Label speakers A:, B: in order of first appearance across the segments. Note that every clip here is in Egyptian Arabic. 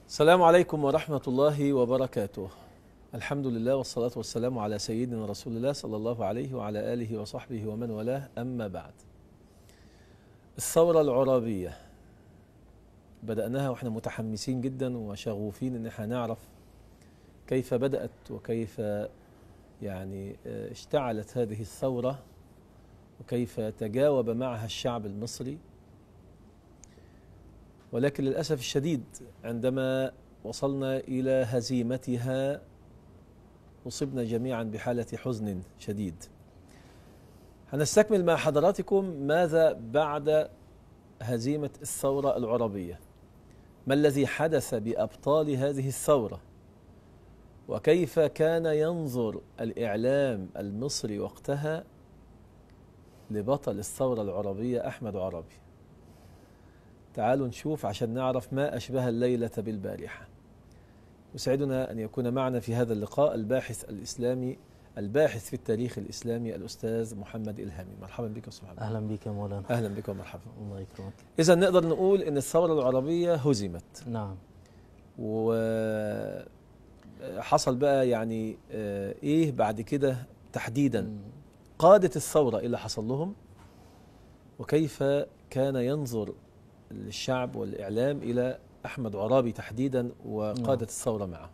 A: السلام عليكم ورحمة الله وبركاته الحمد لله والصلاة والسلام على سيدنا رسول الله صلى الله عليه وعلى آله وصحبه ومن والاه أما بعد الثورة العرابية بدأناها وإحنا متحمسين جدا وشغوفين إن إحنا نعرف كيف بدأت وكيف يعني آه، اشتعلت هذه الثورة وكيف تجاوب معها الشعب المصري ولكن للأسف الشديد عندما وصلنا إلى هزيمتها أصبنا جميعا بحالة حزن شديد هنستكمل مع حضراتكم ماذا بعد هزيمة الثورة العربية ما الذي حدث بأبطال هذه الثورة وكيف كان ينظر الإعلام المصري وقتها لبطل الثورة العربية أحمد عربي تعالوا نشوف عشان نعرف ما أشبه الليلة بالبارحة يسعدنا أن يكون معنا في هذا اللقاء الباحث الإسلامي الباحث في التاريخ الإسلامي الأستاذ محمد إلهامي مرحبا بك أستاذ محمد
B: اهلا بك يا مولانا
A: أهلا بك ومرحبا
B: الله يكرمك
A: إذا نقدر نقول أن الثورة العربية هزمت
B: نعم
A: وحصل بقى يعني آه، إيه بعد كده تحديدا
B: مم.
A: قادة الثورة إيه اللي حصل لهم وكيف كان ينظر الشعب والإعلام إلى أحمد عرابي تحديدا وقادة
B: نعم.
A: الثورة معه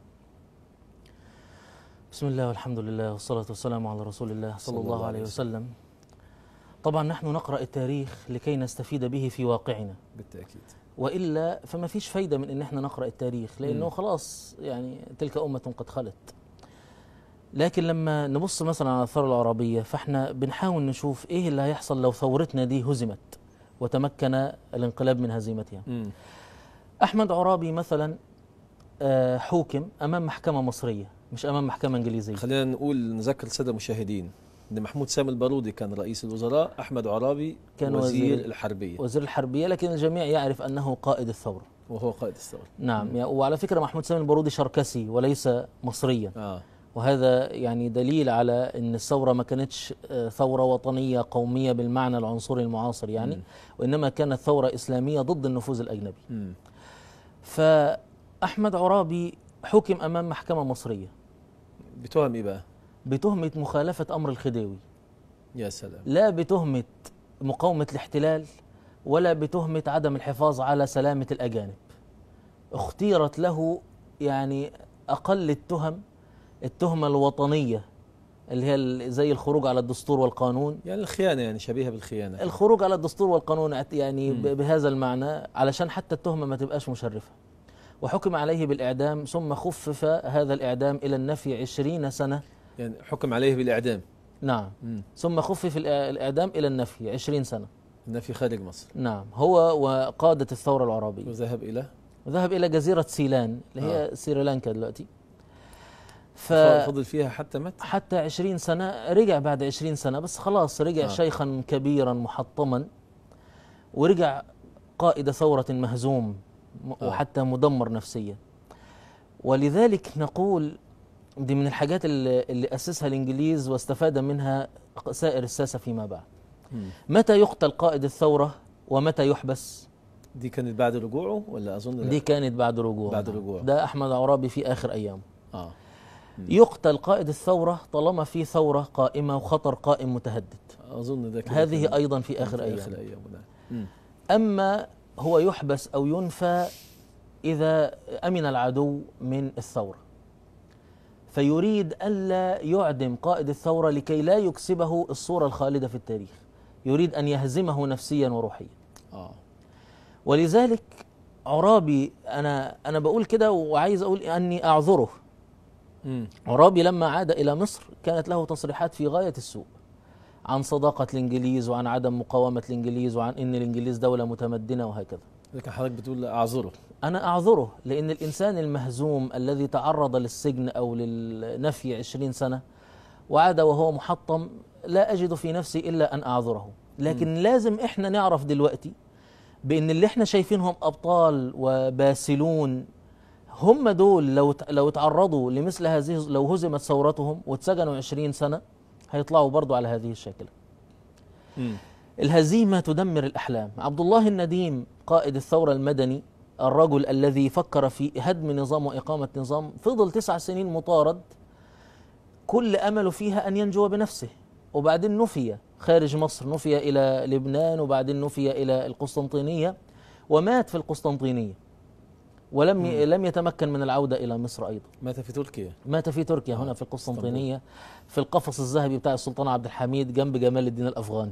B: بسم الله والحمد لله والصلاة والسلام على رسول الله صلى الله عليه وسلم طبعا نحن نقرأ التاريخ لكي نستفيد به في واقعنا
A: بالتأكيد
B: وإلا فما فيش فايدة من إن احنا نقرأ التاريخ لأنه
A: مم.
B: خلاص يعني تلك أمة قد خلت لكن لما نبص مثلا على الثورة العربية فاحنا بنحاول نشوف ايه اللي هيحصل لو ثورتنا دي هزمت وتمكن الانقلاب من هزيمتها
A: مم.
B: احمد عرابي مثلا آه، حوكم امام محكمه مصريه مش امام محكمه انجليزيه
A: خلينا نقول نذكر السادة المشاهدين أن محمود سامي البارودي كان رئيس الوزراء أحمد عرابي
B: كان
A: وزير,
B: وزير-
A: الحربية
B: وزير الحربيه لكن الجميع يعرف انه قائد الثوره
A: وهو قائد الثورة
B: نعم يا- وعلى فكره محمود سامي البارودي شركسي وليس مصريا
A: آه.
B: وهذا يعني دليل على ان الثوره ما كانتش آه، ثوره وطنيه قوميه بالمعنى العنصري المعاصر يعني
A: مم.
B: وانما كانت ثوره اسلاميه ضد النفوذ الاجنبي
A: مم.
B: فاحمد عرابي حكم امام محكمه مصريه
A: بتهم إيه بقى؟
B: بتهمه مخالفه امر الخديوي
A: يا سلام
B: لا بتهمة مقاومة الاحتلال ولا بتهمة عدم الحفاظ على سلامة الأجانب اختيرت له يعني أقل التهم التهمة الوطنية اللي هي ال- زي الخروج على الدستور والقانون
A: يعني الخيانة يعني شبيهة بالخيانة
B: الخروج على الدستور والقانون اعت- يعني
A: مم.
B: ب- بهذا المعنى علشان حتى التهمة ما تبقاش مشرفة وحكم عليه بالإعدام ثم خفف هذا الإعدام إلى النفي عشرين سنة
A: يعني حكم عليه بالإعدام
B: نعم
A: مم.
B: ثم خفف الإع- الإعدام إلى النفي عشرين سنة
A: النفي خارج مصر
B: نعم هو وقادة الثورة العربية
A: وذهب إلى
B: وذهب إلى جزيرة سيلان اللي هي
A: آه.
B: سريلانكا دلوقتي
A: فضل فيها حتى مات
B: فحتى عشرين سنة رجع بعد عشرين سنة بس خلاص رجع
A: آه.
B: آه. شيخا كبيرا محطما ورجع قائد ثورة مهزوم م-
A: آه.
B: وحتى مدمر نفسيا ولذلك نقول دي من الحاجات اللي, اللي أسسها الإنجليز واستفاد منها سائر الساسة فيما بعد
A: مم.
B: متى يقتل قائد الثورة ومتى يحبس
A: دي كانت بعد رجوعه ولا أظن لا؟
B: دي كانت بعد رجوع
A: بعد رجوع.
B: ده احمد عرابي في اخر ايامه
A: آه
B: يقتل قائد الثوره طالما في ثوره قائمه وخطر قائم متهدد
A: أظن ده كده
B: هذه
A: كان-
B: ايضا في
A: كان
B: اخر
A: في
B: ايامه
A: آخر أيامه نعم مم.
B: اما هو يحبس او ينفى اذا امن العدو من الثوره فيريد الا يعدم قائد الثوره لكي لا يكسبه الصوره الخالده في التاريخ يريد ان يهزمه نفسيا وروحيا
A: آه
B: ولذلك عرابي انا انا بقول كده وعايز اقول اني اعذره
A: مم.
B: عرابي لما عاد إلى مصر كانت له تصريحات في غاية السوء عن صداقة الإنجليز وعن عدم مقاومة الإنجليز وعن أن الإنجليز دولة متمدنة وهكذا
A: لكن حضرتك بتقول أعذره
B: أنا أعذره لأن الإنسان المهزوم الذي تعرض للسجن أو للنفي عشرين سنة وعاد وهو محطم لا أجد في نفسي إلا أن أعذره لكن لازم إحنا نعرف دلوقتي بأن اللي إحنا شايفينهم أبطال وباسلون هم دول لو لو تعرضوا لمثل هذه لو هزمت ثورتهم واتسجنوا 20 سنة هيطلعوا برضو على هذه الشاكلة
A: مم.
B: الهزيمة تدمر الأحلام عبد الله النديم قائد الثورة المدني الرجل الذي فكر في هدم نظام وإقامة نظام فضل تسع سنين مطارد كل أمله فيها أن ينجو بنفسه وبعدين نفي خارج مصر نفي إلى لبنان وبعدين نفي إلى القسطنطينية ومات في القسطنطينية ولم ي... لم يتمكن من العودة إلى مصر أيضا
A: مات في تركيا
B: مات في تركيا هنا في القسطنطينية في القفص الذهبي بتاع السلطان عبد الحميد جنب جمال الدين الأفغاني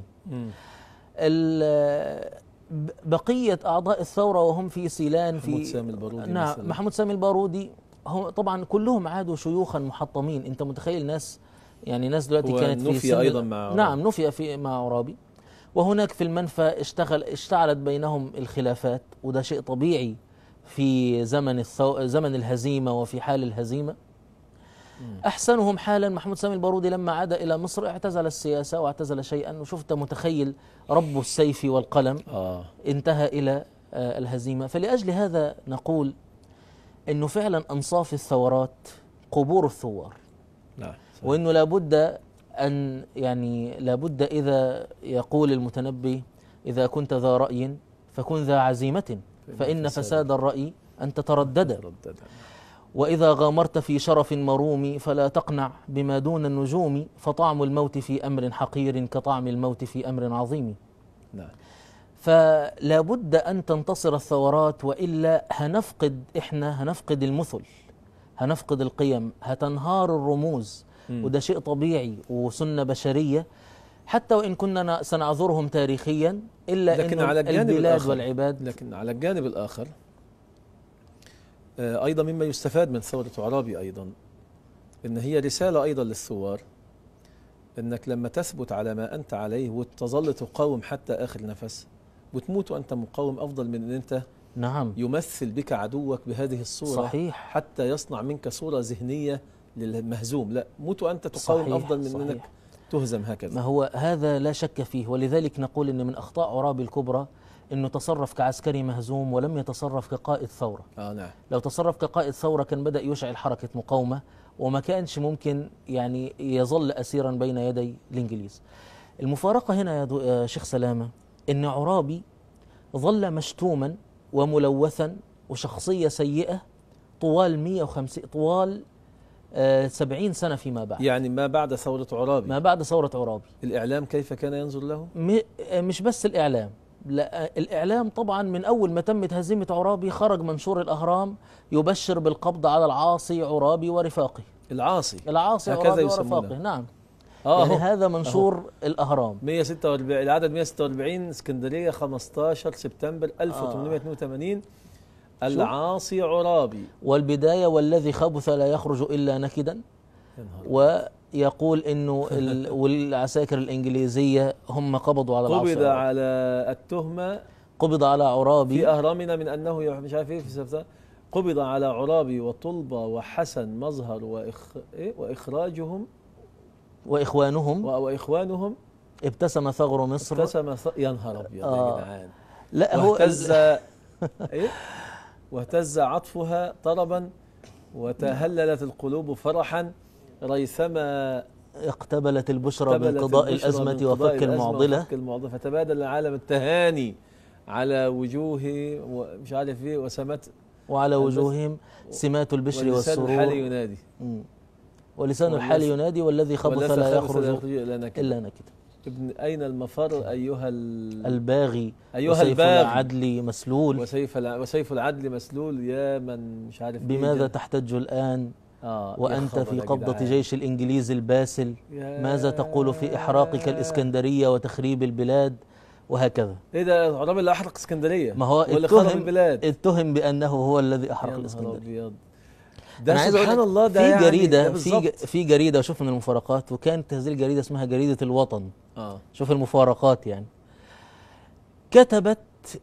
B: ال- ب- بقية أعضاء الثورة وهم في سيلان
A: محمود
B: في
A: سامي البارودي
B: نعم
A: مثلاً.
B: محمود سامي البارودي هم طبعا كلهم عادوا شيوخا محطمين انت متخيل ناس يعني ناس دلوقتي
A: هو
B: كانت في
A: نفي
B: سن
A: أيضاً مع عرابي.
B: نعم نفي في مع عرابي وهناك في المنفى اشتغل اشتعلت بينهم الخلافات وده شيء طبيعي في زمن الثو... زمن الهزيمه وفي حال الهزيمه احسنهم حالا محمود سامي البارودي لما عاد الى مصر اعتزل السياسه واعتزل شيئا وشفت متخيل رب السيف والقلم
A: اه
B: انتهى الى آه، الهزيمه فلاجل هذا نقول انه فعلا انصاف الثورات قبور الثوار
A: نعم صحيح.
B: وانه لابد ان يعني لابد اذا يقول المتنبي اذا كنت ذا راي فكن ذا عزيمه فان
A: فساد
B: فساد الراي ان تتردد
A: تردد.
B: واذا غامرت في شرف مروم فلا تقنع بما دون النجوم فطعم الموت في امر حقير كطعم الموت في امر عظيم
A: نعم
B: فلا بد ان تنتصر الثورات والا هنفقد احنا هنفقد المثل هنفقد القيم هتنهار الرموز
A: مم.
B: وده شيء طبيعي وسنه بشريه حتى وان كنا ن- سنعذرهم تاريخيا الا
A: لكن
B: ان
A: على الجانب
B: البلاد
A: الآخر
B: والعباد
A: لكن على الجانب الآخر آه، أيضا مما يستفاد من ثورة عرابي أيضا إن هي رسالة أيضا للثوار إنك لما تثبت على ما أنت عليه وتظل تقاوم حتى آخر نفس وتموت وأنت مقاوم أفضل من أن أنت
B: نعم
A: يمثل بك عدوك بهذه الصورة
B: صحيح
A: حتى يصنع منك صورة ذهنية للمهزوم لا موت وأنت تقاوم
B: صحيح،
A: أفضل من
B: صحيح.
A: أنك تهزم
B: ما
A: هكذا
B: هو هذا لا شك فيه ولذلك نقول ان من اخطاء عرابي الكبرى انه تصرف كعسكري مهزوم ولم يتصرف كقائد ثوره
A: آه نعم
B: لو تصرف كقائد ثورة كان بدأ يشعل حركة مقاومة وما كانش ممكن يعني يظل أسيرا بين يدي الإنجليز المفارقة هنا يا, دو يا شيخ سلامة إن عرابي ظل مشتوما وملوثا وشخصية سيئة طوال 150 طوال آه 70 سنة فيما بعد
A: يعني ما بعد ثورة عرابي
B: ما بعد ثورة عرابي
A: الإعلام كيف كان ينظر له
B: م- آه، مش بس الإعلام لا آه، الإعلام طبعا من أول ما تمت هزيمة عرابي خرج منشور الأهرام يبشر بالقبض على العاصي عرابي ورفاقه
A: العاصي
B: العاصي
A: هكذا
B: عرابي
A: يسمونه.
B: ورفاقه نعم
A: آه
B: يعني
A: هو.
B: هذا منشور الأهرام
A: 146 العدد 146 اسكندريه 15 سبتمبر 1882 العاصي عرابي
B: والبداية والذي خبث لا يخرج إلا نكدا
A: يا نهار
B: ويقول انه ال- والعساكر الانجليزيه هم قبضوا على العاصي
A: قبض
B: عرابي.
A: على التهمه
B: قبض على
A: في
B: عرابي
A: اهرامنا من انه يح- مش عارف ايه في سبتمبر قبض على عرابي وطلبه وحسن مظهر وإخ... إيه؟ واخراجهم
B: واخوانهم
A: و... واخوانهم
B: ابتسم ثغر مصر
A: ابتسم ص... يا نهار ابيض
B: آه.
A: يا جدعان
B: لا هو
A: واهتز ايه واهتز عطفها طربا وتهللت القلوب فرحا ريثما
B: اقتبلت البشرى
A: قبلت
B: بانقضاء
A: البشرى
B: الازمه
A: بانقضاء
B: وفك
A: الأزمة
B: المعضله
A: وفك المعضلة فتبادل العالم التهاني على وجوه ومش عارف ايه وسمت
B: وعلى
A: البس-
B: وجوههم سمات البشر
A: ولسان الحال
B: والسرور
A: ينادي
B: مم. ولسان
A: والذي-
B: الحال ينادي والذي خبث
A: وليس
B: لا
A: خبث لا
B: يخرج
A: يخرج الا نكد
B: الا نكد
A: ابن اين المفر ايها ال...
B: الباغي
A: ايها
B: وسيف
A: الباغي
B: العدل مسلول
A: وسيف الع... وسيف العدل مسلول يا من مش عارف إيه
B: بماذا
A: جد-
B: تحتج الان
A: آه يا
B: وانت
A: خبر
B: في
A: يا
B: قبضه
A: جدعان.
B: جيش الانجليز الباسل
A: يا-
B: ماذا تقول في احراقك الاسكندريه وتخريب البلاد وهكذا
A: ايه ده عرابي اللي احرق اسكندريه
B: ما هو
A: واللي خرب
B: اتهم
A: البلاد
B: اتهم بانه هو الذي احرق
A: يا نهار
B: الاسكندريه
A: ابيض
B: أنا
A: ده
B: عايز أقول
A: سبحان
B: لك
A: الله ده
B: في
A: يعني ده
B: جريده في
A: بالظبط.
B: ج- في جريده شوف من المفارقات وكانت هذه الجريده اسمها جريده الوطن
A: اه
B: شوف المفارقات يعني كتبت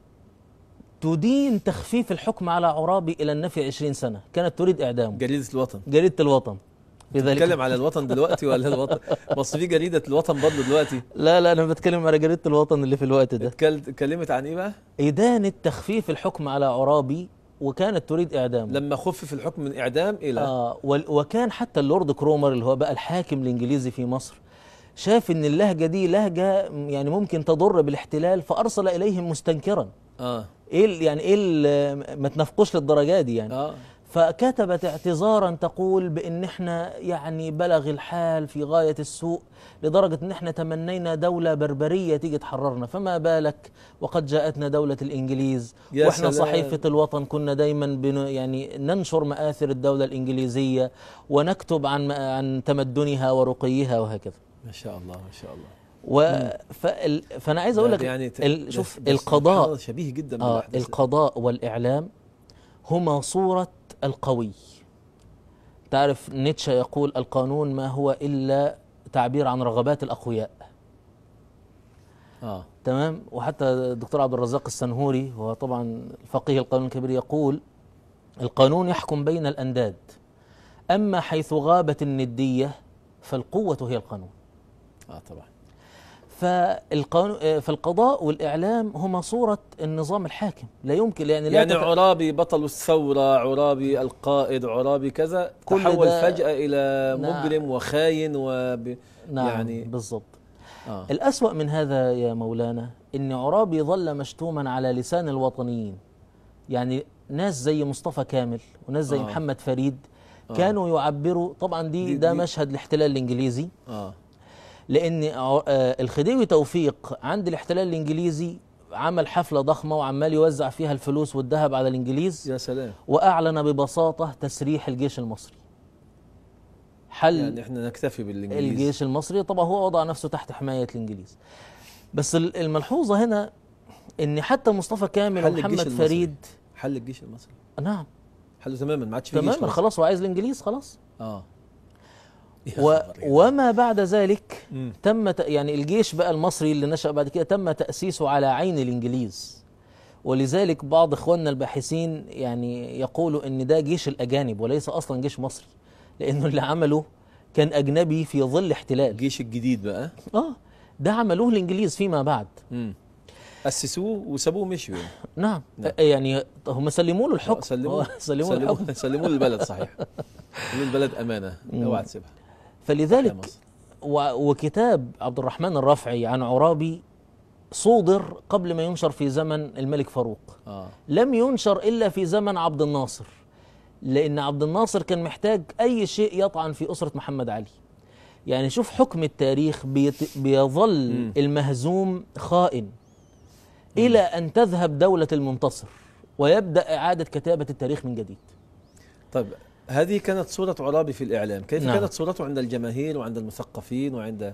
B: تدين تخفيف الحكم على عرابي الى النفي 20 سنه كانت تريد اعدامه
A: جريده الوطن
B: جريده الوطن في ذلك
A: بتتكلم على الوطن دلوقتي ولا الوطن بس في جريده الوطن برضه دلوقتي
B: لا لا انا بتكلم على جريده الوطن اللي في الوقت ده
A: اتكل- اتكلمت عن ايه بقى
B: إدانة تخفيف الحكم على عرابي وكانت تريد إعدامه
A: لما خفف الحكم من اعدام الى
B: آه وال- وكان حتى اللورد كرومر اللي هو بقى الحاكم الإنجليزي في مصر شاف إن اللهجة دي لهجة يعني ممكن تضر بالاحتلال فأرسل إليهم مستنكرا
A: اه
B: ايه ال- يعني ايه ال- ما تنافقوش للدرجه دي يعني
A: اه
B: فكتبت اعتذارا تقول بان احنا يعني بلغ الحال في غايه السوء لدرجه ان احنا تمنينا دوله بربريه تيجي تحررنا فما بالك وقد جاءتنا دوله الانجليز
A: يا
B: واحنا
A: سلام.
B: صحيفه الوطن كنا دايما بن يعني ننشر مآثر الدوله الانجليزيه ونكتب عن عن تمدنها ورقيها وهكذا
A: ما شاء الله ما شاء الله
B: و فال فانا عايز اقول لك
A: يعني ت-
B: ال-
A: بس-
B: شوف
A: بس
B: القضاء
A: سبحان الله شبيه جدا
B: آه
A: بالأحداث.
B: القضاء والإعلام هما صورة القوي تعرف نيتشه يقول القانون ما هو إلا تعبير عن رغبات الأقوياء
A: اه
B: تمام وحتى الدكتور عبد الرزاق السنهوري وهو طبعا الفقيه القانون الكبير يقول القانون يحكم بين الأنداد أما حيث غابت الندية فالقوة هي القانون
A: اه طبعا
B: فالقانون فالقضاء والإعلام هما صورة النظام الحاكم لا يمكن يعني لا
A: يعني
B: تت-
A: عرابي بطل الثورة عرابي القائد عرابي كذا
B: كل
A: تحول
B: ده-
A: فجأة إلى
B: نعم.
A: مجرم وخاين وب...
B: نعم
A: يعني-
B: يعني بالضبط
A: آه.
B: الأسوأ من هذا يا مولانا إن عرابي ظل مشتوما على لسان الوطنيين يعني ناس زي مصطفى كامل وناس زي
A: آه.
B: آه. محمد فريد
A: آه.
B: كانوا يعبروا طبعا دي,
A: دي-
B: ده
A: دي-
B: مشهد الاحتلال الإنجليزي
A: آه.
B: لأن ع- آه، الخديوي توفيق عند الاحتلال الإنجليزي عمل حفلة ضخمة وعمال يوزع فيها الفلوس والذهب على الإنجليز
A: يا سلام
B: وأعلن ببساطة تسريح الجيش المصري حل
A: يعني احنا نكتفي بالانجليزي
B: الجيش المصري طبعا هو وضع نفسه تحت حماية الإنجليز بس ال- الملحوظة هنا إن حتى مصطفى كامل
A: حل الجيش
B: ومحمد
A: المصري.
B: فريد
A: حل الجيش المصري
B: نعم
A: حله تماما ما عادش في جيش
B: تماما
A: مصري.
B: خلاص هو عايز الإنجليز خلاص
A: اه يا
B: و
A: خبر يا
B: وما بعد ذلك
A: مم.
B: تم ت- يعني الجيش بقى المصري اللي نشأ بعد كده تم تأسيسه على عين الإنجليز ولذلك بعض إخواننا الباحثين يعني يقولوا إن ده جيش الأجانب وليس أصلا جيش مصري لأنه اللي عمله كان أجنبي في ظل احتلال
A: الجيش الجديد بقى
B: آه ده عملوه الإنجليز فيما بعد
A: مم. اسسوه وسابوه مشوا يعني
B: نعم
A: نعم.
B: آه، يعني هم سلموا له الحكم
A: سلموه
B: هو سلموا له الحكم
A: سلموه سلموه للبلد صحيح سلموه للبلد امانه اوعى تسيبها يا
B: فلذلك
A: مصر.
B: و- وكتاب عبد الرحمن الرافعي عن عرابي صودر قبل ما ينشر في زمن الملك فاروق
A: اه
B: لم ينشر الا في زمن عبد الناصر لان عبد الناصر كان محتاج اي شيء يطعن في اسره محمد علي يعني شوف حكم التاريخ بيت- بيظل
A: مم.
B: المهزوم خائن الى ان تذهب دوله المنتصر ويبدا اعاده كتابه التاريخ من جديد
A: طيب هذه كانت صورة عرابي في الإعلام كيف
B: نعم.
A: كانت صورته عند الجماهير وعند المثقفين وعند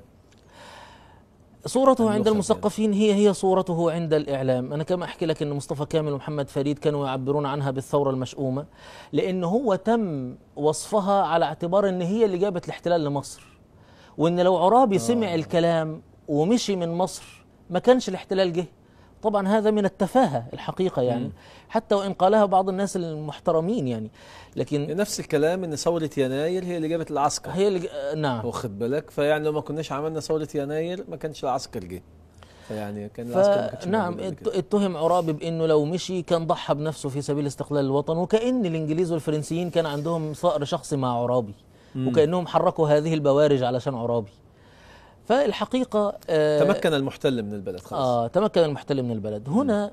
B: صورته
A: النخب
B: عند
A: يعني.
B: المثقفين هي هي صورته عند الإعلام أنا كما أحكي لك أن مصطفى كامل ومحمد فريد كانوا يعبرون عنها بالثورة المشؤومة لأن هو تم وصفها على اعتبار أن هي اللي جابت الاحتلال لمصر وأن لو عرابي سمع الكلام ومشي من مصر ما كانش الاحتلال جه طبعا هذا من التفاهة الحقيقة يعني
A: مم.
B: حتى وإن قالها بعض الناس المحترمين يعني لكن
A: نفس الكلام ان ثورة يناير هي اللي جابت العسكر
B: هي اللي ج- نعم
A: واخد بالك فيعني لو ما كناش عملنا ثورة يناير ما كانش العسكر جه فيعني كان العسكر ما كانش
B: فنعم
A: موجود قبل
B: ات-
A: كده.
B: اتهم عرابي بانه لو مشي كان ضحى بنفسه في سبيل استقلال الوطن وكان الانجليز والفرنسيين كان عندهم ثأر شخصي مع عرابي
A: مم.
B: وكانهم حركوا هذه البوارج علشان عرابي فالحقيقه آه
A: تمكن المحتل من البلد خلاص
B: آه تمكن المحتل من البلد هنا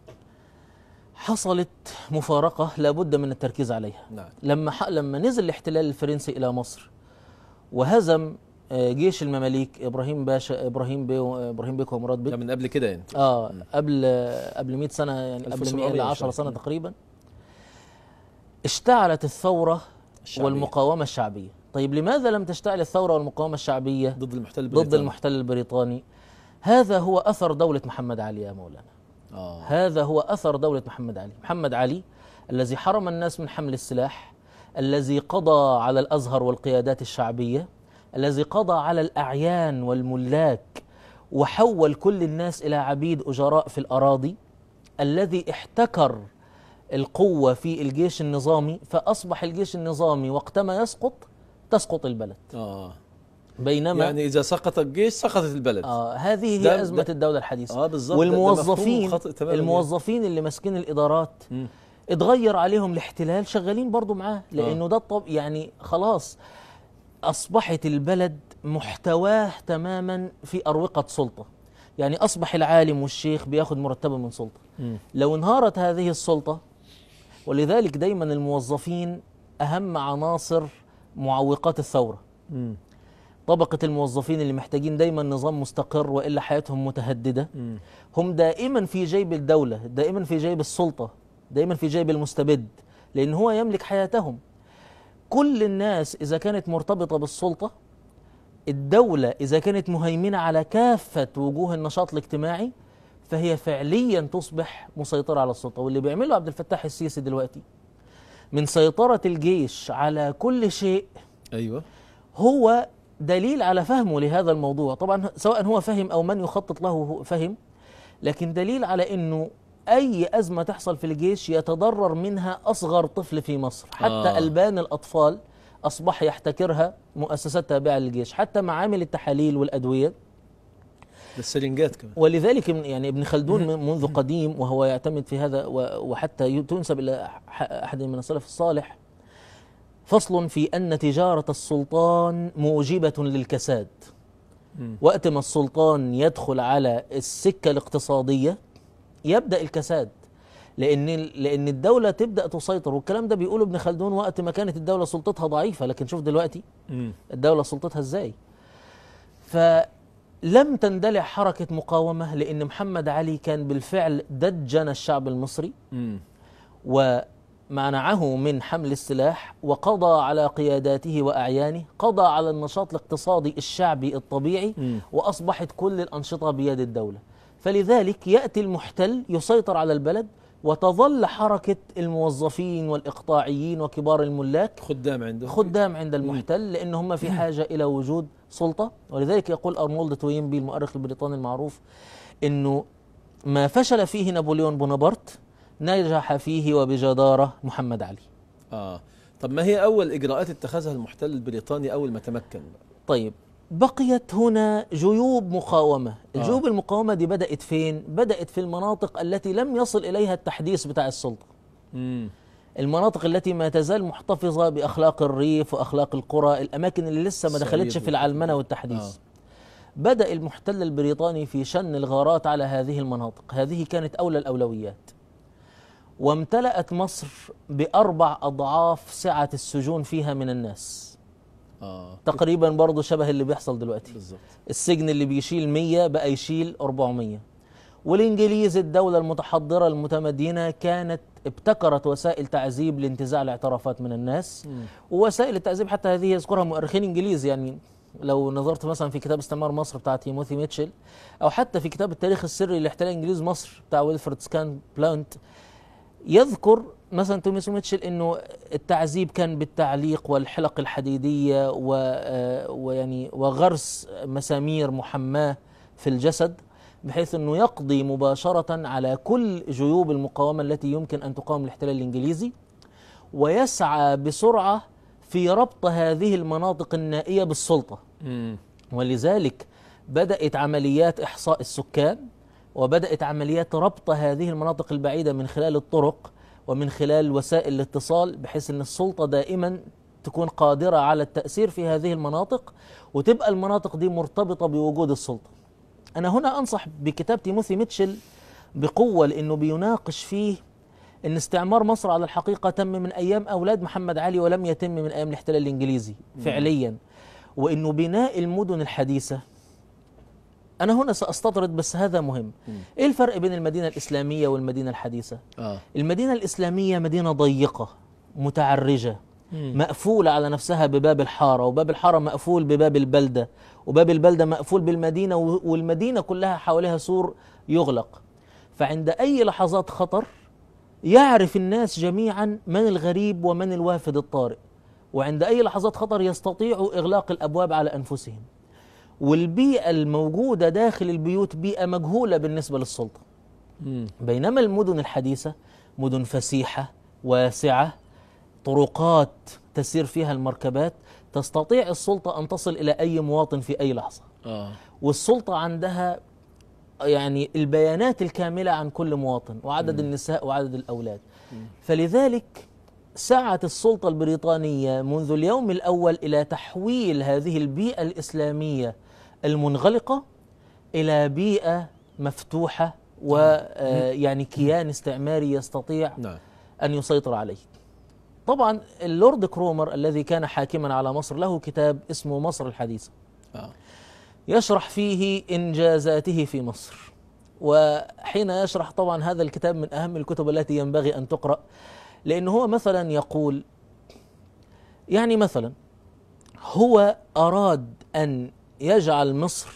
B: حصلت مفارقه لابد من التركيز عليها
A: نعم
B: لما ح... لما نزل الاحتلال الفرنسي الى مصر وهزم آه، جيش المماليك ابراهيم باشا ابراهيم بي ابراهيم بيك ومراد بيك
A: ده من قبل كده يعني
B: اه قبل قبل 100 سنه يعني قبل
A: 1700
B: 110
A: شوية.
B: سنه
A: مم.
B: تقريبا اشتعلت الثوره
A: الشعبية.
B: والمقاومه الشعبيه طيب لماذا لم تشتعل الثوره والمقاومه الشعبيه
A: ضد المحتل
B: ضد
A: البريطاني.
B: المحتل البريطاني هذا هو اثر دوله محمد علي يا مولانا
A: اه
B: هذا هو اثر دوله محمد علي محمد علي الذي حرم الناس من حمل السلاح الذي قضى على الازهر والقيادات الشعبيه الذي قضى على الاعيان والملاك وحول كل الناس الى عبيد اجراء في الاراضي الذي احتكر القوه في الجيش النظامي فاصبح الجيش النظامي وقتما يسقط تسقط البلد
A: اه
B: بينما
A: يعني اذا سقط الجيش سقطت البلد
B: آه هذه
A: ده-
B: هي ازمه
A: ده-
B: الدوله الحديثه
A: اه بالظبط ده- ده مفهوم
B: والموظفين
A: خاطئ تماماً يعني.
B: الموظفين اللي ماسكين الادارات
A: مم.
B: اتغير عليهم الاحتلال شغالين برضو معاه لانه ده الطب يعني خلاص اصبحت البلد محتواه تماما في اروقه سلطه يعني اصبح العالم والشيخ بياخد مرتبه من سلطه
A: مم.
B: لو انهارت هذه السلطة ولذلك دايما الموظفين أهم عناصر معوقات الثورة
A: مم.
B: طبقة الموظفين اللي محتاجين دايما نظام مستقر وإلا حياتهم متهددة
A: مم.
B: هم دائما في جيب الدولة دائما في جيب السلطة دائما في جيب المستبد لأن هو يملك حياتهم كل الناس إذا كانت مرتبطة بالسلطة الدولة إذا كانت مهيمنة على كافة وجوه النشاط الاجتماعي فهي فعليا تصبح مسيطرة على السلطة واللي بيعمله عبد الفتاح السيسي دلوقتي من سيطرة الجيش على كل شيء
A: ايوه
B: هو دليل على فهمه لهذا الموضوع طبعا سواء هو فهم او من يخطط له هو فهم لكن دليل على انه اي ازمه تحصل في الجيش يتضرر منها اصغر طفل في مصر حتى
A: آه.
B: آه. البان الاطفال اصبح يحتكرها مؤسسات تابعه للجيش حتى معامل التحاليل والادويه
A: للسرنجات كمان
B: ولذلك ابن- يعني ابن خلدون من- منذ قديم وهو يعتمد في هذا و- وحتى ي- تنسب الى ح- احد من السلف الصالح فصل في ان تجاره السلطان موجبه للكساد
A: مم.
B: وقت ما السلطان يدخل على السكه الاقتصاديه يبدا الكساد لان لان الدوله تبدا تسيطر والكلام ده بيقوله ابن خلدون وقت ما كانت الدوله سلطتها ضعيفه لكن شوف دلوقتي
A: مم.
B: الدولة سلطتها ازاي فلم تندلع حركة مقاومة لأن محمد علي كان بالفعل دجن الشعب المصري
A: مم.
B: ومنعه من حمل السلاح وقضى على قياداته وأعيانه قضى على النشاط الاقتصادي الشعبي الطبيعي
A: مم.
B: وأصبحت كل الأنشطة بيد الدولة فلذلك يأتي المحتل يسيطر على البلد وتظل حركة الموظفين والإقطاعيين وكبار الملاك
A: خدام عنده
B: خدام عند المحتل لان هم في حاجه الى وجود سلطه ولذلك يقول ارنولد توينبي المؤرخ البريطاني المعروف انه ما فشل فيه نابليون بونابرت نجح فيه وبجداره محمد علي
A: اه طب ما هي اول اجراءات اتخذها المحتل البريطاني اول ما تمكن بقى؟
B: طيب بقيت هنا جيوب مقاومه
A: آه.
B: الجيوب المقاومه دي بدات فين بدات في المناطق التي لم يصل اليها التحديث بتاع السلطه
A: مم.
B: المناطق التي ما تزال محتفظة بأخلاق الريف وأخلاق القرى الأماكن اللي لسه ما
A: الصعيد
B: دخلتش في العلمنة والتحديث
A: آه.
B: بدأ المحتل البريطاني في شن الغارات على هذه المناطق هذه كانت أولى الأولويات وامتلأت مصر بأربع أضعاف سعة السجون فيها من الناس
A: اه
B: تقريبا برضو شبه اللي بيحصل دلوقتي
A: بالظبط
B: السجن اللي بيشيل 100 بقى يشيل 400 والانجليز الدولة المتحضرة المتمدنة كانت ابتكرت وسائل تعذيب لانتزاع الاعترافات من الناس
A: مم.
B: ووسائل التعذيب حتى هذه يذكرها مؤرخين انجليز يعني لو نظرت مثلا في كتاب استعمار مصر بتاع تيموثي ميتشل او حتى في كتاب التاريخ السري لاحتلال انجليز مصر بتاع ويلفرد سكان بلانت يذكر مثلا توماس ميتشل انه التعذيب كان بالتعليق والحلق الحديديه و آه، ويعني وغرس مسامير محماه في الجسد بحيث انه يقضي مباشره على كل جيوب المقاومه التي يمكن ان تقاوم الاحتلال الانجليزي ويسعى بسرعه في ربط هذه المناطق النائيه بالسلطه
A: مم.
B: ولذلك بدأت عمليات إحصاء السكان وبدأت عمليات ربط هذه المناطق البعيدة من خلال الطرق ومن خلال وسائل الاتصال بحيث أن السلطة دائما تكون قادرة على التأثير في هذه المناطق وتبقى المناطق دي مرتبطة بوجود السلطة أنا هنا أنصح بكتاب تيموثي ميتشل بقوة لأنه بيناقش فيه أن استعمار مصر على الحقيقة تم من أيام أولاد محمد علي ولم يتم من أيام الاحتلال الإنجليزي فعليا وانه بناء المدن الحديثه انا هنا ساستطرد بس هذا مهم
A: مم.
B: ايه الفرق بين المدينه الاسلاميه والمدينه الحديثه
A: اه
B: المدينه الاسلاميه مدينه ضيقه متعرجه
A: مم.
B: مقفوله على نفسها بباب الحاره وباب الحاره مقفول بباب البلده وباب البلده مقفول بالمدينه و- والمدينه كلها حواليها سور يغلق فعند اي لحظات خطر يعرف الناس جميعا من الغريب ومن الوافد الطارئ وعند اي لحظات خطر يستطيعوا اغلاق الابواب على انفسهم والبيئه الموجوده داخل البيوت بيئه مجهوله بالنسبه للسلطه
A: مم.
B: بينما المدن الحديثة مدن فسيحة واسعة طرقات تسير فيها المركبات تستطيع السلطة أن تصل إلى أي مواطن في أي لحظة
A: اه
B: والسلطة عندها يعني البيانات الكاملة عن كل مواطن وعدد النساء وعدد الأولاد فلذلك سعت السلطة البريطانية منذ اليوم الأول إلى تحويل هذه البيئة الإسلامية المنغلقة إلى بيئة مفتوحة ويعني كيان استعماري يستطيع
A: نعم
B: أن يسيطر عليه طبعا اللورد كرومر الذي كان حاكما على مصر له كتاب اسمه مصر الحديثة
A: آه.
B: يشرح فيه إنجازاته في مصر وحين يشرح طبعا هذا الكتاب من أهم الكتب التي ينبغي أن تقرأ لأنه هو مثلا يقول يعني مثلا هو أراد أن يجعل مصر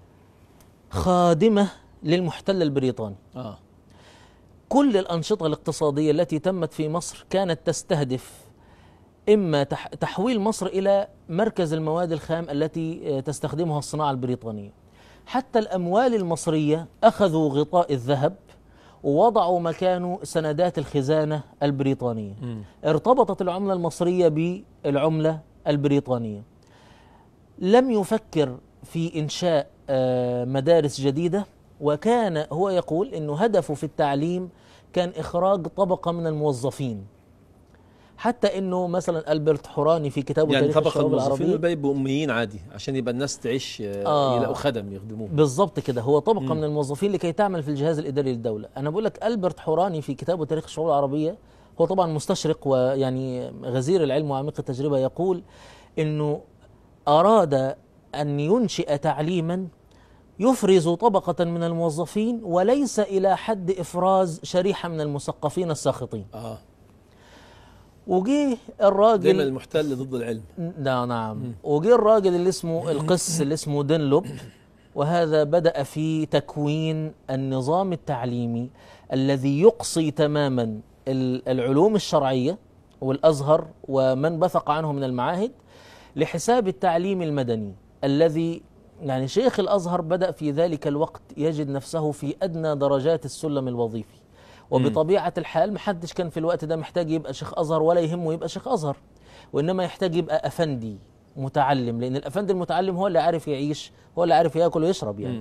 B: خادمة للمحتل البريطاني
A: آه.
B: كل الأنشطة الاقتصادية التي تمت في مصر كانت تستهدف إما تح- تحويل مصر إلى مركز المواد الخام التي آه، تستخدمها الصناعة البريطانية حتى الأموال المصرية أخذوا غطاء الذهب ووضعوا مكانه سندات الخزانة البريطانية
A: مم.
B: ارتبطت العملة المصرية بالعملة البريطانية لم يفكر في إنشاء آه، مدارس جديدة وكان هو يقول أنه هدفه في التعليم كان إخراج طبقة من الموظفين حتى أنه مثلا ألبرت حوراني في كتابه
A: يعني
B: تاريخ
A: طبقة
B: الشعوب
A: الموظفين
B: العربية
A: والباقي يبقوا أميين عادي عشان يبقى الناس تعيش آه.
B: آه.
A: يلاقوا خدم يخدموهم
B: بالضبط كده هو طبقة
A: مم.
B: من الموظفين لكي تعمل في الجهاز الإداري للدولة أنا بقول لك ألبرت حوراني في كتابه تاريخ الشعوب العربية هو طبعا مستشرق ويعني غزير العلم وعميق التجربة يقول أنه أراد أن ينشئ تعليما يفرز طبقة من الموظفين وليس إلى حد إفراز شريحة من المثقفين الساخطين
A: آه.
B: وجيه
A: دايما
B: الراجل
A: المحتل ضد العلم
B: نعم نعم وجه الراجل اللي اسمه القس اللي اسمه دنلوب وهذا بدأ في تكوين النظام التعليمي الذي يقصي تماما ال- العلوم الشرعية والأزهر ومن بثق عنه من المعاهد لحساب التعليم المدني الذي يعني شيخ الأزهر بدأ في ذلك الوقت يجد نفسه في أدنى درجات السلم الوظيفي وبطبيعة الحال محدش كان في الوقت ده محتاج يبقى شيخ أزهر ولا يهمه يبقى شيخ أزهر وإنما يحتاج يبقى أفندي متعلم لأن الأفندي المتعلم هو اللي عارف يعيش هو اللي عارف ياكل ويشرب يعني
A: مم.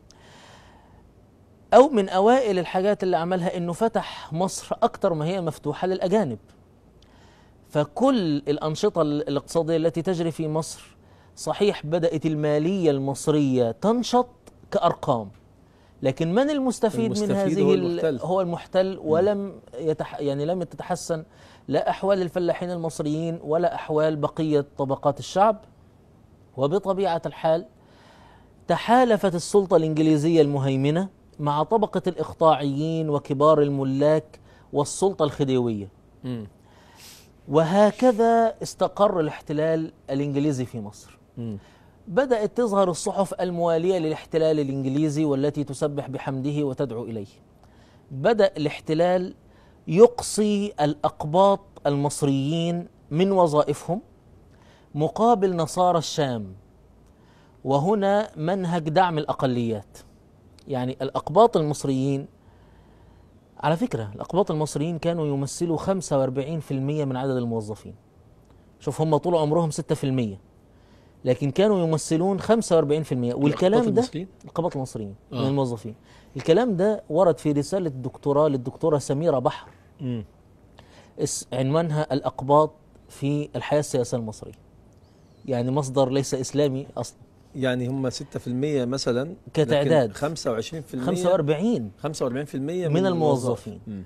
B: أو من أوائل الحاجات اللي عملها إنه فتح مصر أكتر ما هي مفتوحة للأجانب فكل الأنشطة ال- الاقتصادية التي تجري في مصر صحيح بدأت المالية المصرية تنشط كأرقام لكن من المستفيد, من
A: المستفيد
B: هذه
A: هو
B: ال-
A: المحتل.
B: هو المحتل ولم يتح يعني لم تتحسن لا أحوال الفلاحين المصريين ولا أحوال بقية طبقات الشعب وبطبيعة الحال تحالفت السلطة الإنجليزية المهيمنة مع طبقة الإقطاعيين وكبار الملاك والسلطة الخديوية
A: مم.
B: وهكذا استقر الاحتلال الإنجليزي في مصر
A: مم.
B: بدأت تظهر الصحف الموالية للاحتلال الإنجليزي والتي تسبح بحمده وتدعو إليه بدأ الاحتلال يقصي الأقباط المصريين من وظائفهم مقابل نصارى الشام وهنا منهج دعم الأقليات يعني الأقباط المصريين على فكرة الأقباط المصريين كانوا يمثلوا 45% من عدد الموظفين شوف هم طول عمرهم 6% لكن كانوا يمثلون 45% والكلام
A: الأقباط
B: ده
A: المصريين؟
B: القباط المصريين من
A: آه.
B: الموظفين الكلام ده ورد في رسالة دكتوراه للدكتورة سميرة بحر
A: مم.
B: اس- عنوانها الأقباط في الحياة السياسية المصرية يعني مصدر ليس إسلامي أصلا
A: يعني هم 6% مثلا
B: كتعداد.
A: لكن 25%
B: 45
A: 45%
B: من الموظفين.
A: مم.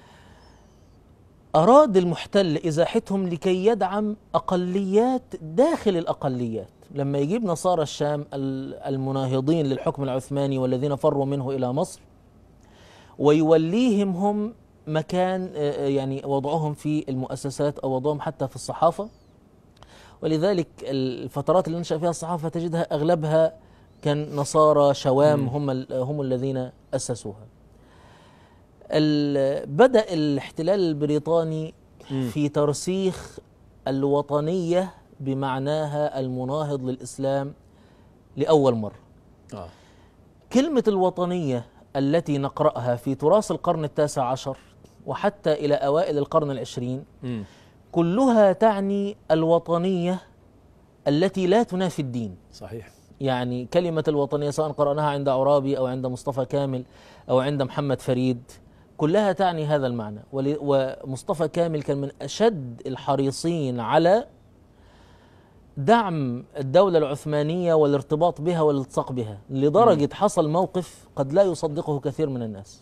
B: أراد المحتل إزاحتهم لكي يدعم أقليات داخل الأقليات لما يجيب نصارى الشام ال- المناهضين للحكم العثماني والذين فروا منه إلى مصر ويوليهم هم مكان آه، آه، يعني وضعهم في المؤسسات أو وضعهم حتى في الصحافة ولذلك الفترات اللي نشأ فيها الصحافة تجدها أغلبها كان نصارى شوام
A: مم.
B: هم ال- هم الذين أسسوها ال- بدأ الاحتلال البريطاني
A: مم.
B: في ترسيخ الوطنية بمعناها المناهض للإسلام لأول مرة
A: آه.
B: كلمة الوطنية التي نقرأها في تراث القرن التاسع عشر وحتى إلى أوائل القرن العشرين
A: مم.
B: كلها تعني الوطنية التي لا تنافي الدين
A: صحيح
B: يعني كلمة الوطنية سواء قرأناها عند عرابي أو عند مصطفى كامل أو عند محمد فريد كلها تعني هذا المعنى ول- ومصطفى كامل كان من أشد الحريصين على دعم الدولة العثمانية والارتباط بها والالتصاق بها لدرجة حصل موقف قد لا يصدقه كثير من الناس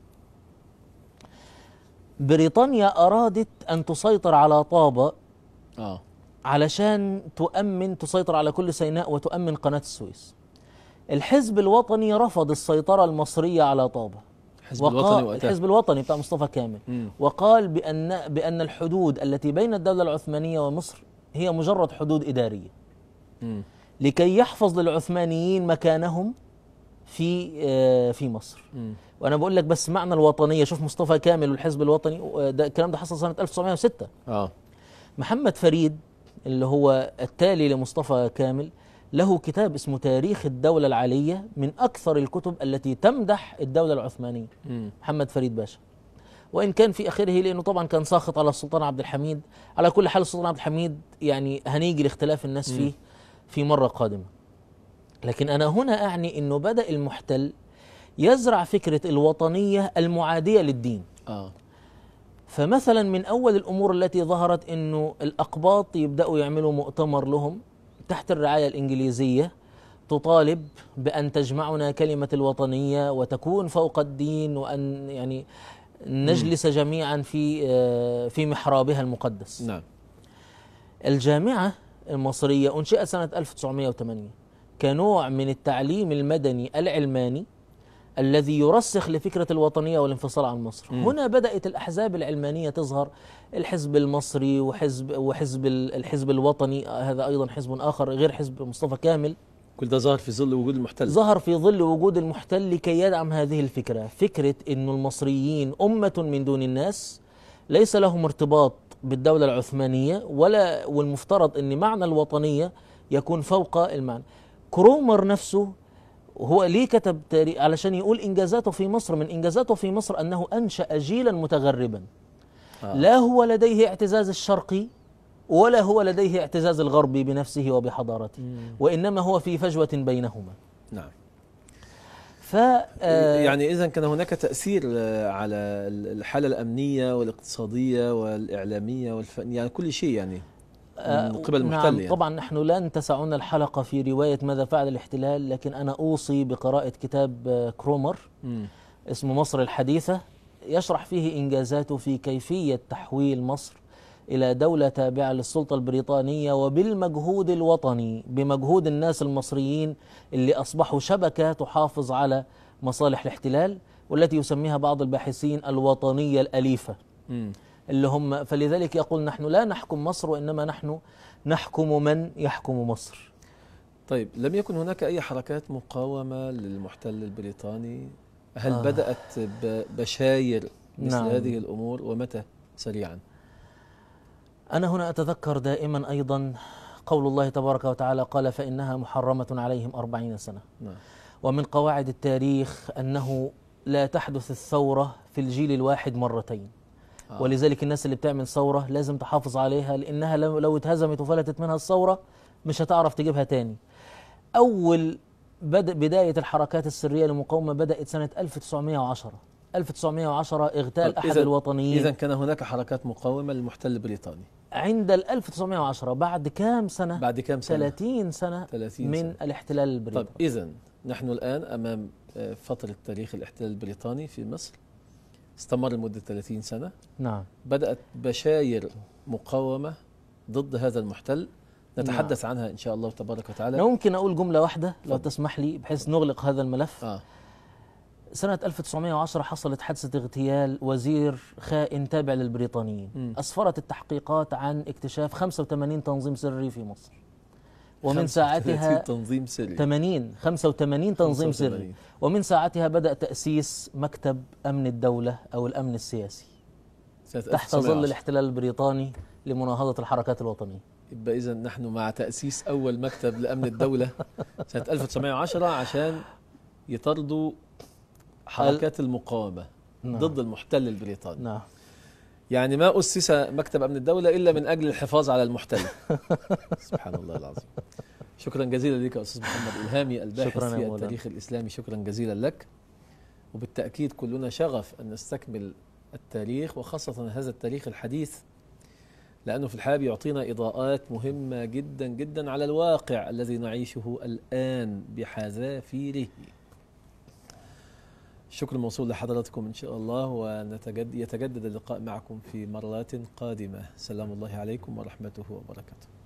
B: بريطانيا أرادت أن تسيطر على طابة
A: اه
B: علشان تؤمن تسيطر على كل سيناء وتؤمن قناة السويس الحزب الوطني رفض السيطرة المصرية على طابة
A: الحزب الوطني وقتها
B: الحزب الوطني بتاع مصطفى كامل
A: مم.
B: وقال بأن بأن الحدود التي بين الدولة العثمانية ومصر هي مجرد حدود إدارية
A: مم.
B: لكي يحفظ للعثمانيين مكانهم في آه، في مصر
A: مم.
B: وانا بقول لك بس معنى الوطنيه شوف مصطفى كامل والحزب الوطني آه، ده الكلام ده حصل سنه 1906
A: اه
B: محمد فريد اللي هو التالي لمصطفى كامل له كتاب اسمه تاريخ الدولة العالية من أكثر الكتب التي تمدح الدولة العثمانية
A: مم.
B: محمد فريد باشا وإن كان في آخره لأنه طبعا كان ساخط على السلطان عبد الحميد على كل حال السلطان عبد الحميد يعني هنيجي لاختلاف الناس فيه في مرة قادمة لكن أنا هنا أعني أنه بدأ المحتل يزرع فكرة الوطنية المعادية للدين
A: اه
B: فمثلا من اول الامور التي ظهرت انه الاقباط يبداوا يعملوا مؤتمر لهم تحت الرعايه الانجليزيه تطالب بان تجمعنا كلمه الوطنيه وتكون فوق الدين وان يعني نجلس جميعا في آه، في محرابها المقدس
A: نعم
B: الجامعة المصرية أنشئت سنة 1908 كنوع من التعليم المدني العلماني الذي يرسخ لفكرة الوطنية والانفصال عن مصر
A: مم.
B: هنا بدأت الأحزاب العلمانية تظهر الحزب المصري وحزب وحزب ال- الحزب الوطني آه، هذا أيضا حزب آخر غير حزب مصطفى كامل
A: كل ده ظهر في ظل وجود المحتل
B: ظهر في ظل وجود المحتل لكي يدعم هذه الفكرة فكرة أن المصريين أمة من دون الناس ليس لهم ارتباط بالدولة العثمانية ولا والمفترض أن معنى الوطنية يكون فوق المعنى كرومر نفسه هو ليه كتب تاريخ علشان يقول إنجازاته في مصر من إنجازاته في مصر أنه أنشأ جيلا متغربا
A: آه.
B: لا هو لديه اعتزاز الشرقي ولا هو لديه اعتزاز الغربي بنفسه وبحضارته
A: مم.
B: وإنما هو في فجوة بينهما
A: نعم
B: ف آه،
A: يعني اذا كان هناك تاثير آه، على ال- الحاله الامنيه والاقتصاديه والاعلاميه والفن يعني كل شيء يعني
B: آه،
A: من قبل المحتل
B: نعم
A: يعني.
B: طبعا نحن لن تسعنا الحلقة في رواية ماذا فعل الاحتلال لكن أنا أوصي بقراءة كتاب آه، كرومر
A: مم.
B: اسمه مصر الحديثة يشرح فيه إنجازاته في كيفية تحويل مصر إلى دولة تابعة للسلطة البريطانية وبالمجهود الوطني بمجهود الناس المصريين اللي أصبحوا شبكة تحافظ على مصالح الاحتلال والتي يسميها بعض الباحثين الوطنية الأليفة
A: مم.
B: اللي هم فلذلك يقول نحن لا نحكم مصر وإنما نحن نحكم من يحكم مصر
A: طيب لم يكن هناك اي حركات مقاومه للمحتل البريطاني هل
B: آه.
A: بدات ب- بشاير مثل
B: نعم.
A: هذه الامور ومتى سريعا
B: أنا هنا أتذكر دائما أيضا قول الله تبارك وتعالى قال فإنها محرمة عليهم أربعين سنة
A: نعم
B: ومن قواعد التاريخ أنه لا تحدث الثورة في الجيل الواحد مرتين
A: آه.
B: ولذلك الناس اللي بتعمل ثورة لازم تحافظ عليها لأنها لو, لو اتهزمت وفلتت منها الثورة مش هتعرف تجيبها تاني أول بدأ بداية الحركات السرية للمقاومة بدأت سنة 1910 1910 اغتال
A: طب
B: أحد
A: إذا-
B: الوطنيين
A: اذا كان هناك حركات مقاومه للمحتل البريطاني
B: عند ال 1910 بعد كام سنة؟
A: بعد كم سنه
B: 30 سنة
A: 30
B: من
A: سنة.
B: الاحتلال
A: طيب
B: البريطاني
A: اذا نحن الان امام آه، فتره تاريخ الاحتلال البريطاني في مصر استمر لمده 30 سنه
B: نعم
A: بدات بشاير مقاومه ضد هذا المحتل نتحدث عنها ان شاء الله تبارك وتعالى
B: لو ممكن أقول جملة واحدة لو
A: تفضل.
B: تسمح لي بحيث نغلق هذا الملف
A: اه
B: سنة 1910 حصلت حادثة اغتيال وزير خائن تابع للبريطانيين
A: مم.
B: أسفرت التحقيقات عن اكتشاف 85 تنظيم سري في مصر ومن
A: 35
B: ساعتها
A: تنظيم سري
B: 80 85 تنظيم سري
A: 85.
B: ومن ساعتها بدأ تأسيس مكتب أمن الدولة أو الأمن السياسي
A: سنة
B: تحت ظل
A: 1910.
B: الاحتلال البريطاني لمناهضة الحركات الوطنية
A: يبقى اذا نحن مع تاسيس اول مكتب لامن الدوله سنه 1910 عشان يطردوا حركات المقاومه
B: نعم.
A: ضد المحتل البريطاني
B: نعم
A: يعني ما أسس مكتب أمن الدولة إلا من أجل الحفاظ على المحتل سبحان الله العظيم شكرا جزيلا لك يا أستاذ محمد إلهامي الباحث
B: شكراً يا
A: في
B: مولانا.
A: التاريخ الإسلامي شكرا جزيلا لك وبالتأكيد كلنا شغف أن نستكمل التاريخ وخاصة هذا التاريخ الحديث لأنه في الحقيقة بيعطينا إضاءات مهمة جدا جدا على الواقع الذي نعيشه الآن بحذافيره الشكر موصول لحضراتكم إن شاء الله ويتجدد اللقاء معكم في مرات قادمة سلام الله عليكم ورحمته وبركاته